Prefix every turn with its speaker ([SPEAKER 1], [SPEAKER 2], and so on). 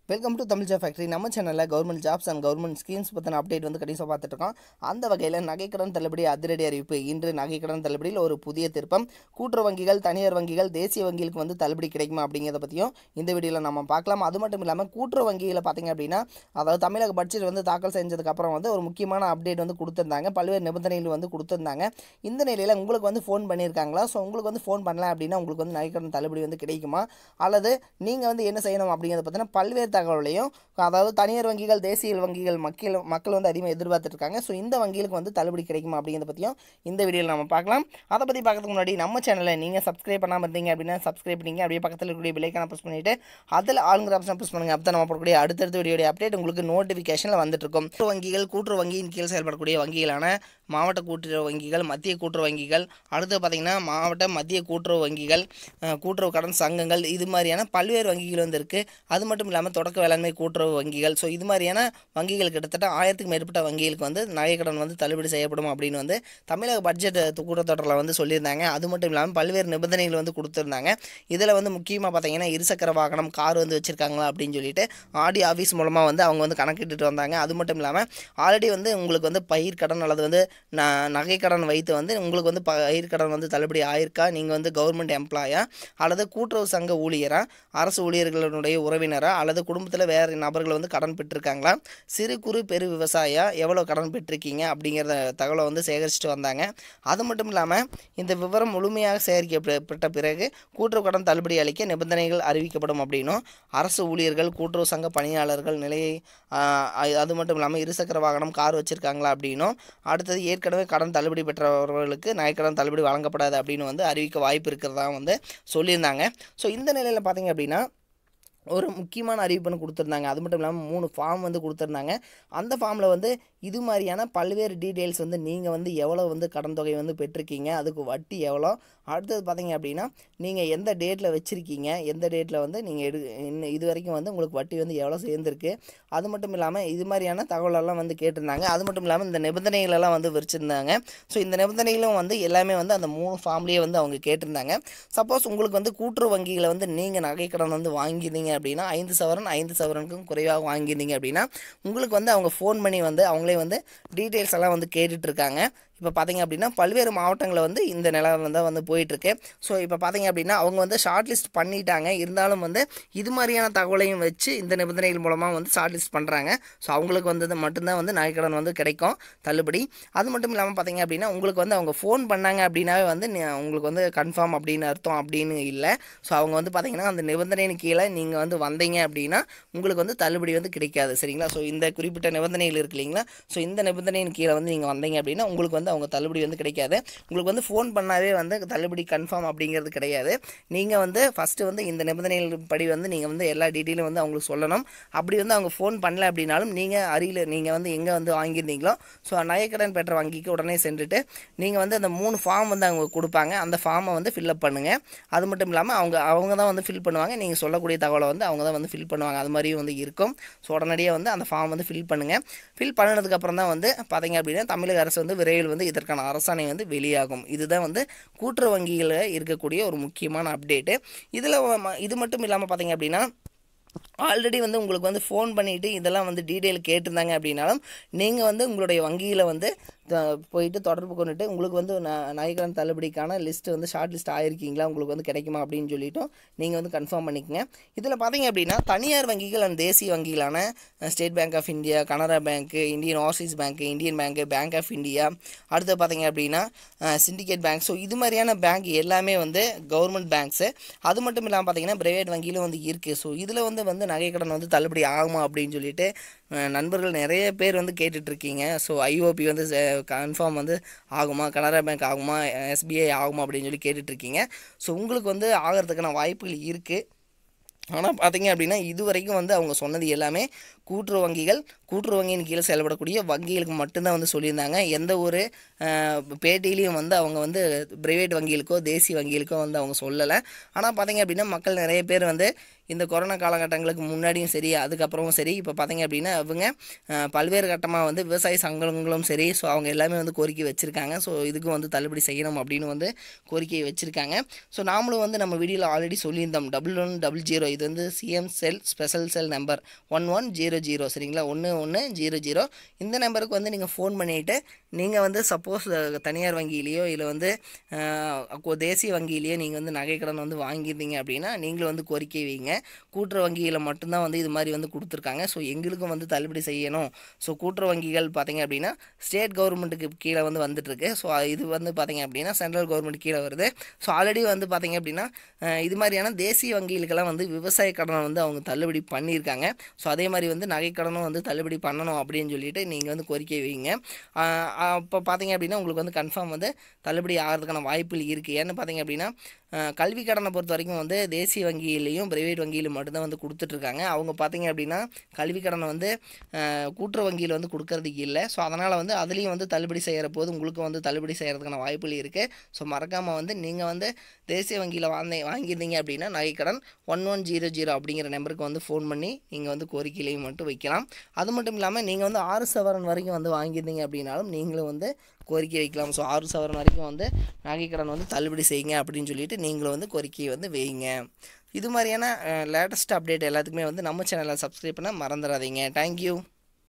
[SPEAKER 1] welcome to Tamil job factory நம்ம சேனலில் government jobs and government schemes பற்றின அப்டேட் வந்து கடைசியாக பார்த்துட்டு இருக்கோம் அந்த வகையில் நகைக்கடன் தள்ளுபடி அதிரடி அறிவிப்பு இன்று நகைக்கடன் தள்ளுபடியில் ஒரு புதிய திருப்பம் கூட்டுறவு வங்கிகள் தனியார் வங்கிகள் தேசிய வங்கிகளுக்கு வந்து தள்ளுபடி கிடைக்குமா அப்படிங்கிறத பற்றியும் இந்த வீடியோவில் நம்ம பார்க்கலாம் அது மட்டும் இல்லாமல் கூட்டுறவு வங்கியில் பார்த்தீங்க அப்படின்னா அதாவது தமிழக பட்ஜெட் வந்து தாக்கல் செஞ்சதுக்கப்புறம் வந்து ஒரு முக்கியமான அப்டேட் வந்து கொடுத்துருந்தாங்க பல்வேறு நிபந்தனைகள் வந்து கொடுத்துருந்தாங்க இந்த நிலையில் உங்களுக்கு வந்து ஃபோன் பண்ணியிருக்காங்களா ஸோ உங்களுக்கு வந்து ஃபோன் பண்ணல அப்படின்னா உங்களுக்கு வந்து நகைக்கடன் தள்ளுபடி வந்து கிடைக்குமா அல்லது நீங்கள் வந்து என்ன செய்யணும் அப்படிங்கிறத பற்றின பல்வேறு தகவலையும் அதாவது தனியார் வங்கிகள் தேசிய வங்கிகள் மக்கள் மக்கள் வந்து அதிகமாக எதிர்பார்த்துட்டு இருக்காங்க ஸோ இந்த வங்கிகளுக்கு வந்து தள்ளுபடி கிடைக்குமா அப்படிங்கிறத பற்றியும் இந்த வீடியோவில் நம்ம பார்க்கலாம் அதை பற்றி பார்க்கறதுக்கு முன்னாடி நம்ம சேனலை நீங்கள் சப்ஸ்கிரைப் பண்ணாமல் இருந்தீங்க அப்படின்னா சப்ஸ்கிரைப் பண்ணிங்க அப்படியே பக்கத்தில் இருக்கக்கூடிய பிள்ளைக்கான ப்ரெஸ் பண்ணிவிட்டு அதில் ஆளுங்கிற ஆப்ஷன் ப்ரெஸ் பண்ணுங்கள் அப்போ தான் நம்ம போடக்கூடிய அடுத்தடுத்த வீடியோடைய அப்டேட் உங்களுக்கு நோட்டிஃபிகேஷனில் வந்துட்டு இருக்கும் கூட்டுறவு வங்கிகள் கூட்டுறவு வங்கியின் கீழ் செயல்படக்கூடிய வங்கிகளான மாவட்ட கூட்டுறவு வங்கிகள் மத்திய கூட்டுறவு வங்கிகள் அடுத்து பார்த்தீங்கன்னா மாவட்ட மத்திய கூட்டுறவு வங்கிகள் அஹ், கூட்டுறவு கடன் சங்கங்கள் இது மாதிரியான பல்வேறு வங்கிகள் வந்து இருக்குது அது மட்டும் இல்லாமல் தொடக்க வேளாண்மை கூட்டுறவு வங்கிகள் ஸோ இது மாதிரியான வங்கிகள் கிட்டத்தட்ட ஆயிரத்துக்கு மேற்பட்ட வங்கிகளுக்கு வந்து நகைக்கடன் வந்து தள்ளுபடி செய்யப்படும் அப்படின்னு வந்து தமிழக பட்ஜெட் கூட்டத்தொடரில் வந்து சொல்லியிருந்தாங்க அது மட்டும் இல்லாமல் பல்வேறு நிபந்தனைகள் வந்து கொடுத்துருந்தாங்க இதில் வந்து முக்கியமாக பார்த்தீங்கன்னா இருசக்கர வாகனம் கார் வந்து வச்சுருக்காங்களா அப்படின்னு சொல்லிட்டு ஆடி ஆஃபீஸ் மூலமாக வந்து அவங்க வந்து கணக்கிட்டுட்டு வந்தாங்க அது மட்டும் இல்லாமல் ஆல்ரெடி வந்து உங்களுக்கு வந்து பயிர் கடன் அல்லது வந்து ந நகைக்கடன் வைத்து வந்து உங்களுக்கு வந்து பயிர் கடன் வந்து தள்ளுபடி ஆயிருக்கா நீங்கள் வந்து கவர்மெண்ட் எம்ப்ளாயா அல்லது கூட்டுறவு சங்க ஊழியரா அரசு ஊழியர்களுடைய உறவினரா அல்லது குடும்பத்தில் வேறு நபர்கள் வந்து கடன் பெற்றிருக்காங்களா சிறு குறு பெரு விவசாயியா எவ்வளோ கடன் பெற்றிருக்கீங்க அப்படிங்கிறத தகவலை வந்து சேகரிச்சுட்டு வந்தாங்க அது மட்டும் இல்லாமல் இந்த விவரம் முழுமையாக சேகரிக்கப்பட்ட பிறகு கூட்டுறவு கடன் தள்ளுபடி அளிக்க நிபந்தனைகள் அறிவிக்கப்படும் அப்படின்னும் அரசு ஊழியர்கள் கூட்டுறவு சங்க பணியாளர்கள் நிலையை ஆஹ், அது மட்டும் இல்லாமல் இருசக்கர வாகனம் கார் வச்சுருக்காங்களா அப்படின்னும் அடுத்தது ஏற்கனவே கடன் தள்ளுபடி பெற்றவர்களுக்கு நகைக்கடன் தள்ளுபடி வழங்கப்படாது அப்படின்னு வந்து அறிவிக்க வாய்ப்பு இருக்கிறதா வந்து சொல்லியிருந்தாங்க ஸோ இந்த நிலையில் பார்த்தீங்க அப்படின்னா ஒரு முக்கியமான அறிவிப்புன்னு கொடுத்துருந்தாங்க அது மட்டும் இல்லாமல் மூணு ஃபார்ம் வந்து கொடுத்துருந்தாங்க அந்த ஃபார்மில் வந்து இது மாதிரியான பல்வேறு டீட்டெயில்ஸ் வந்து நீங்கள் வந்து எவ்வளோ வந்து கடன் தொகை வந்து பெற்றிருக்கீங்க அதுக்கு வட்டி எவ்வளோ அடுத்தது பார்த்தீங்க அப்படின்னா நீங்கள் எந்த டேட்டில் வச்சுருக்கீங்க எந்த டேட்டில் வந்து நீங்கள் எடு இன்னும் இது வரைக்கும் வந்து உங்களுக்கு வட்டி வந்து எவ்வளோ சேர்ந்துருக்கு அது மட்டும் இல்லாமல் இது மாதிரியான தகவலெல்லாம் வந்து கேட்டிருந்தாங்க அது மட்டும் இல்லாமல் இந்த நிபந்தனைகளெல்லாம் வந்து விரிச்சிருந்தாங்க ஸோ இந்த நிபந்தனைகளும் வந்து எல்லாமே வந்து அந்த மூணு ஃபார்ம்லேயே வந்து அவங்க கேட்டிருந்தாங்க சப்போஸ் உங்களுக்கு வந்து கூட்டுறவு வங்கிகளை வந்து நீங்கள் நகைக்கடன் வந்து வாங்கியிருந்தீங்க அப்படின்னா ஐந்து சவரன் ஐந்து சவரனுக்கும் குறைவாக வாங்கியிருந்தீங்க அப்படின்னா உங்களுக்கு வந்து அவங்க ஃபோன் பண்ணி வந்து அவங்களே வந்து டீட்டெயில்ஸ் எல்லாம் வந்து கேட்டுட்டு இருக்காங்க இப்போ பார்த்தீங்க அப்படின்னா பல்வேறு மாவட்டங்களில் வந்து இந்த நிலவரம் தான் வந்து போயிட்டுருக்கு ஸோ இப்போ பார்த்தீங்க அப்படின்னா அவங்க வந்து ஷார்ட் லிஸ்ட் பண்ணிட்டாங்க இருந்தாலும் வந்து இது மாதிரியான தகவலையும் வச்சு இந்த நிபந்தனைகள் மூலமாக வந்து ஷார்ட் லிஸ்ட் பண்ணுறாங்க ஸோ அவங்களுக்கு வந்து மட்டும்தான் வந்து நகைக்கடன் வந்து கிடைக்கும் தள்ளுபடி அது மட்டும் இல்லாமல் பார்த்தீங்க அப்படின்னா உங்களுக்கு வந்து அவங்க ஃபோன் பண்ணாங்க அப்படின்னாவே வந்து நீ- உங்களுக்கு வந்து கன்ஃபார்ம் அப்படின்னு அர்த்தம் அப்படின்னு இல்லை ஸோ அவங்க வந்து பார்த்தீங்கன்னா அந்த நிபந்தனையின் கீழே நீங்கள் வந்து வந்தீங்க அப்படின்னா உங்களுக்கு வந்து தள்ளுபடி வந்து கிடைக்காது சரிங்களா ஸோ இந்த குறிப்பிட்ட நிபந்தனைகள் இருக்கு இல்லைங்களா ஸோ இந்த நிபந்தனையின் கீழே வந்து நீங்கள் வந்தீங்க அப்படின்னா உங்களுக்கு வந்து அவங்க தள்ளுபடி வந்து கிடைக்காது உங்களுக்கு வந்து ஃபோன் பண்ணாவே வந்து தள்ளுபடி கன்ஃபார்ம் அப்படிங்கிறது கிடையாது நீங்கள் வந்து ஃபஸ்ட்டு வந்து இந்த நிபந்தனைகள் படி வந்து நீங்கள் வந்து எல்லா டீட்டெயிலும் வந்து அவங்களுக்கு சொல்லணும் அப்படி வந்து அவங்க ஃபோன் பண்ணல அப்படின்னாலும் நீங்கள் அருகில் நீங்கள் வந்து எங்கே வந்து வாங்கியிருந்தீங்களோ ஸோ நகைக்கடன் பெற்ற வங்கிக்கு உடனே சென்றுட்டு நீங்கள் வந்து அந்த மூணு ஃபார்ம் வந்து அவங்க கொடுப்பாங்க அந்த ஃபார்மை வந்து ஃபில்அப் பண்ணுங்கள் அது மட்டும் இல்லாமல் அவங்க அவங்க தான் வந்து ஃபில் பண்ணுவாங்க நீங்கள் சொல்லக்கூடிய தகவலை வந்து அவங்க தான் வந்து ஃபில் பண்ணுவாங்க அது மாதிரியும் வந்து இருக்கும் ஸோ உடனடியாக வந்து அந்த ஃபார்ம் வந்து ஃபில் பண்ணுங்கள் ஃபில் பண்ணதுக்கப்புறம் தான் வந்து பார்த்தீங்க அப்படின்னா தமிழக அரசு வந்து விரைவில் வந்து இதற்கான அரசாணை வந்து வெளியாகும் இதுதான் வந்து கூட்டுறவு வங்கியில் இருக்கக்கூடிய ஒரு முக்கியமான அப்டேட்டு இதில் இது மட்டும் இல்லாமல் பார்த்தீங்க அப்படின்னா ஆல்ரெடி வந்து உங்களுக்கு வந்து ஃபோன் பண்ணிவிட்டு இதெல்லாம் வந்து டீட்டெயில் கேட்டிருந்தாங்க அப்படின்னாலும் நீங்கள் வந்து உங்களுடைய வங்கியில் வந்து த- போயிட்டு தொடர்பு கொண்டுட்டு உங்களுக்கு வந்து ந நகைக்கடன் தள்ளுபடிக்கான லிஸ்ட் வந்து ஷார்ட் லிஸ்ட் ஆயிருக்கீங்களா உங்களுக்கு வந்து கிடைக்குமா அப்படின்னு சொல்லிட்டும் நீங்கள் வந்து கன்ஃபார்ம் பண்ணிக்கங்க இதில் பார்த்தீங்க அப்படின்னா தனியார் வங்கிகள் அண்ட் தேசிய வங்கிகளான ah, State Bank of India Canara Bank Indian Overseas Bank Indian Bank Bank of India அடுத்து பார்த்தீங்க அப்படின்னா சிண்டிகேட் பேங்க் ஸோ இது மாதிரியான பேங்க் எல்லாமே வந்து கவர்மெண்ட் பேங்க்ஸு அது மட்டும் இல்லாமல் பார்த்தீங்கன்னா பிரைவேட் வங்கியிலும் வந்து இருக்குது ஸோ இதில் வந்து வந்து நகைக்கடன் வந்து தள்ளுபடி ஆகுமா அப்படின்னு சொல்லிட்டு அஹ், நண்பர்கள் நிறைய பேர் வந்து கேட்டுட்டு இருக்கீங்க ஸோ ஐஓபி வந்து கன்ஃபார்ம் வந்து ஆகுமா கனரா பேங்க் ஆகுமா எஸ்பிஐ ஆகுமா அப்படின்னு சொல்லி கேட்டுட்டு இருக்கீங்க ஸோ உங்களுக்கு வந்து ஆகிறதுக்கான வாய்ப்புகள் இருக்குது ஆனால் பார்த்தீங்க அப்படின்னா இது வரைக்கும் வந்து அவங்க சொன்னது எல்லாமே கூட்டுறவு வங்கிகள் கூட்டுறவு வங்கியின் கீழே செயல்படக்கூடிய வங்கிகளுக்கு மட்டும்தான் வந்து சொல்லியிருந்தாங்க எந்த ஒரு அஹ், பேட்டியிலையும் வந்து அவங்க வந்து பிரைவேட் வங்கிகளுக்கோ தேசிய வங்கிகளுக்கோ வந்து அவங்க சொல்லலை ஆனால் பார்த்தீங்க அப்படின்னா மக்கள் நிறைய பேர் வந்து இந்த கொரோனா காலகட்டங்களுக்கு முன்னாடியும் சரி அதுக்கப்புறமும் சரி இப்போ பார்த்தீங்க அப்படின்னா அவங்க அஹ், பல்வேறு கட்டமாக வந்து விவசாய சங்கங்களும் சரி ஸோ அவங்க எல்லாமே வந்து கோரிக்கை வச்சுருக்காங்க ஸோ இதுக்கும் வந்து தள்ளுபடி செய்யணும் அப்படின்னு வந்து கோரிக்கை வச்சுருக்காங்க ஸோ நாமளும் வந்து நம்ம வீடியோவில் ஆல்ரெடி சொல்லியிருந்தோம் டபுள் ஒன் டபுள் ஜீரோ இது வந்து CM cell special cell number one one zero zero சரிங்களா ஒன்று ஒன்று ஜீரோ ஜீரோ இந்த நம்பருக்கு வந்து நீங்கள் ஃபோன் பண்ணிவிட்டு நீங்கள் வந்து சப்போஸ் தனியார் வங்கியிலேயோ இல்லை வந்து அஹ், கொ- தேசிய வங்கியிலேயோ நீங்கள் வந்து நகைக்கடன் வந்து வாங்கியிருந்தீங்க அப்படின்னா நீங்களும் வந்து கோரிக்கை வைங்க கூட்டுறவு வங்கியில் மட்டும்தான் வந்து இது மாதிரி வந்து கொடுத்துருக்காங்க ஸோ எங்களுக்கும் வந்து தள்ளுபடி செய்யணும் ஸோ கூட்டுறவு வங்கிகள் பார்த்தீங்க அப்படின்னா ஸ்டேட் கவர்மெண்ட்டுக்கு கீழே வந்து வந்துட்டுருக்கு ஸோ இது வந்து பார்த்தீங்க அப்படின்னா சென்ட்ரல் கவர்மெண்ட் கீழே வருது ஸோ ஆல்ரெடி வந்து பார்த்தீங்க அப்படின்னா அஹ், இது மாதிரியான தேசிய வங்கிகளுக்கெல்லாம் வந்து விவசாய கடனை வந்து அவங்க தள்ளுபடி பண்ணியிருக்காங்க ஸோ அதே மாதிரி வந்து நகைக்கடனும் வந்து தள்ளுபடி பண்ணணும் அப்படின்னு சொல்லிட்டு நீங்கள் வந்து கோரிக்கை வைங்க அப்போ பார்த்தீங்க அப்படின்னா உங்களுக்கு வந்து கன்ஃபார்ம் வந்து தள்ளுபடி ஆகிறதுக்கான வாய்ப்புகள் இருக்குது ஏன்னு பார்த்தீங்க அப்படின்னா அஹ், கல்வி கடனை பொறுத்த வரைக்கும் வந்து தேசிய வங்கியிலையும் பிரைவேட் வங்கியிலும் மட்டும்தான் வந்து கொடுத்துட்ருக்காங்க அவங்க பார்த்தீங்க அப்படின்னா கல்வி கடனை வந்து அஹ், கூட்டுறவு வங்கியில் வந்து கொடுக்கறதுக்கு இல்லை ஸோ அதனால் வந்து அதுலேயும் வந்து தள்ளுபடி செய்கிற போது உங்களுக்கு வந்து தள்ளுபடி செய்கிறதுக்கான வாய்ப்புகள் இருக்குது ஸோ மறக்காமல் வந்து நீங்கள் வந்து தேசிய வங்கியில் வாங்க வாங்கியிருந்தீங்க அப்படின்னா நகைக்கடன் ஒன் ஒன் ஜீரோ ஜீரோ அப்படிங்கிற நம்பருக்கு வந்து ஃபோன் பண்ணி நீங்கள் வந்து கோரிக்கையிலையும் மட்டும் வைக்கலாம் அது மட்டும் இல்லாமல் நீங்கள் வந்து ஆறு சவரன் வரைக்கும் வந்து வாங்கியிருந்தீங்க அப்படின்னாலும் நீங்களும் வந்து கோரிக்கை வைக்கலாம் ஸோ ஆறு சவரன் வரைக்கும் வந்து நகைக்கடன் வந்து தள்ளுபடி செய்யுங்க அப்படின்னு சொல்லிட்டு நீங்களும் வந்து கோரிக்கையை வந்து வைங்க இது மாதிரியான லேட்டஸ்ட் அப்டேட் எல்லாத்துக்குமே வந்து நம்ம சேனலை சப்ஸ்கிரைப் பண்ண மறந்துடாதீங்க தேங்க்யூ